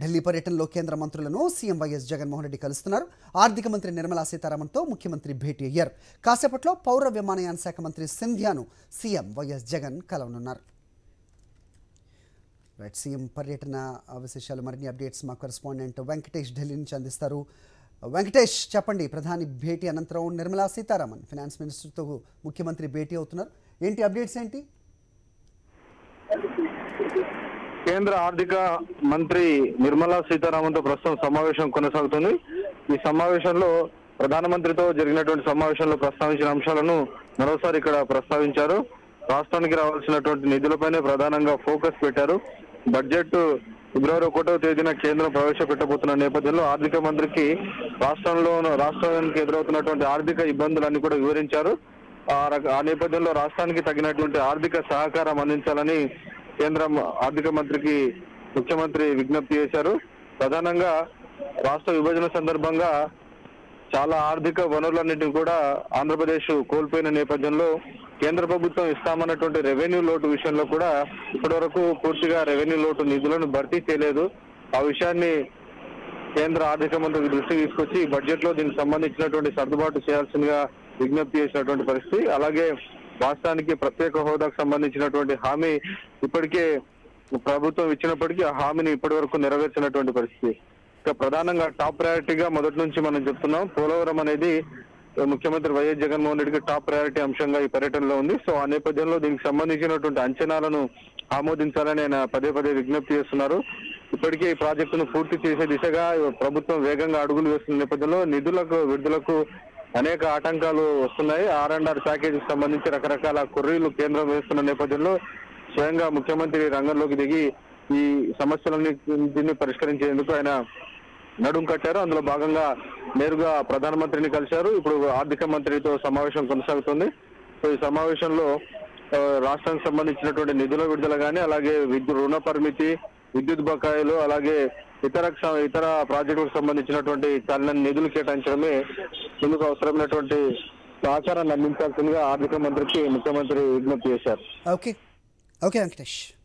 ఢిల్లీ పర్యటనలో కేంద్ర మంత్రులను సీఎం వైఎస్ జగన్మోహన్ రెడ్డి కలుస్తున్నారు ఆర్థిక మంత్రి నిర్మలా సీతారామన్తో ముఖ్యమంత్రి భేటీ అయ్యారు కాసేపట్లో పౌర విమానయాన శాఖ మంత్రి సింధ్యాను సీఎం వైఎస్ జగన్ కలవనున్నారు రైట్ సీఎం పర్యటన ఆ, విశేషాలు మరిన్ని అప్డేట్స్ మా కరెస్పాండెంట్ వెంకటేష్ ఢిల్లీ నుంచి అందిస్తారు వెంకటేష్ చెప్పండి ప్రధాని భేటీ అనంతరం నిర్మలా సీతారామన్ ఫినాన్స్ మినిస్టర్తో ముఖ్యమంత్రి భేటీ అవుతున్నారు ఏంటి అప్డేట్స్ ఏంటి కేంద్ర ఆర్థిక మంత్రి నిర్మలా సీతారామన్ తో ప్రస్తుతం సమావేశం కొనసాగుతుంది ఈ సమావేశంలో ప్రధానమంత్రితో జరిగినటువంటి సమావేశంలో ప్రస్తావించిన అంశాలను మరోసారి ఇక్కడ ప్రస్తావించారు రాష్ట్రానికి రావాల్సినటువంటి నిధులపైనే ప్రధానంగా ఫోకస్ పెట్టారు బడ్జెట్ ఫిబ్రవరి ఒకటో తేదీన కేంద్రం ప్రవేశపెట్టబోతున్న నేపథ్యంలో ఆర్థిక మంత్రికి రాష్ట్రంలో రాష్ట్రానికి ఎదురవుతున్నటువంటి ఆర్థిక ఇబ్బందులన్నీ కూడా వివరించారు ఆ రక- ఆ నేపథ్యంలో రాష్ట్రానికి తగినటువంటి ఆర్థిక సహకారం అందించాలని కేంద్ర ఆర్థిక మంత్రికి ముఖ్యమంత్రి విజ్ఞప్తి చేశారు ప్రధానంగా రాష్ట్ర విభజన సందర్భంగా చాలా ఆర్థిక వనరులన్నింటినీ కూడా ఆంధ్రప్రదేశ్ కోల్పోయిన నేపథ్యంలో కేంద్ర ప్రభుత్వం ఇస్తామన్నటువంటి రెవెన్యూ లోటు విషయంలో కూడా ఇప్పటివరకు పూర్తిగా రెవెన్యూ లోటు నిధులను భర్తీ చేయలేదు ఆ విషయాన్ని కేంద్ర ఆర్థిక మంత్రి దృష్టికి తీసుకొచ్చి బడ్జెట్ లో దీనికి సంబంధించినటువంటి సర్దుబాటు చేయాల్సిందిగా విజ్ఞప్తి చేసినటువంటి పరిస్థితి అలాగే రాష్ట్రానికి ప్రత్యేక హోదాకు సంబంధించినటువంటి హామీ ఇప్పటికే ప్రభుత్వం ఇచ్చినప్పటికీ ఆ హామీని ఇప్పటి వరకు నెరవేర్చినటువంటి పరిస్థితి ఇక ప్రధానంగా టాప్ ప్రయారిటీగా మొదటి నుంచి మనం చెప్తున్నాం పోలవరం అనేది ముఖ్యమంత్రి వైఎస్ జగన్మోహన్ రెడ్డికి టాప్ ప్రయారిటీ అంశంగా ఈ పర్యటనలో ఉంది సో ఆ నేపథ్యంలో దీనికి సంబంధించినటువంటి అంచనాలను ఆమోదించాలని ఆయన పదే పదే విజ్ఞప్తి చేస్తున్నారు ఇప్పటికే ఈ ప్రాజెక్టును పూర్తి చేసే దిశగా ప్రభుత్వం వేగంగా అడుగులు వేస్తున్న నేపథ్యంలో నిధులకు విడుదలకు అనేక ఆటంకాలు వస్తున్నాయి ఆర్ అండ్ ఆర్ ప్యాకేజీకి సంబంధించి రకరకాల కుర్రీలు కేంద్రం వేస్తున్న నేపథ్యంలో స్వయంగా ముఖ్యమంత్రి రంగంలోకి దిగి ఈ సమస్యలన్నింటినీ పరిష్కరించేందుకు ఆయన నడుం కట్టారు అందులో భాగంగా నేరుగా ప్రధానమంత్రిని కలిశారు ఇప్పుడు ఆర్థిక మంత్రితో సమావేశం కొనసాగుతుంది సో ఈ సమావేశంలో ఆ, రాష్ట్రానికి సంబంధించినటువంటి నిధుల విడుదల కానీ అలాగే విద్యుత్ రుణ పరిమితి విద్యుత్ బకాయిలు అలాగే ఇతర క్ష- ఇతర ప్రాజెక్టులకు సంబంధించినటువంటి చాలా నిధులు కేటాయించడమే ఇందుకు అవసరమైనటువంటి సహకారాన్ని అందించాల్సిందిగా ఆర్థిక మంత్రికి ముఖ్యమంత్రి విజ్ఞప్తి చేశారు ఓకే ఓకే వెంకటేష్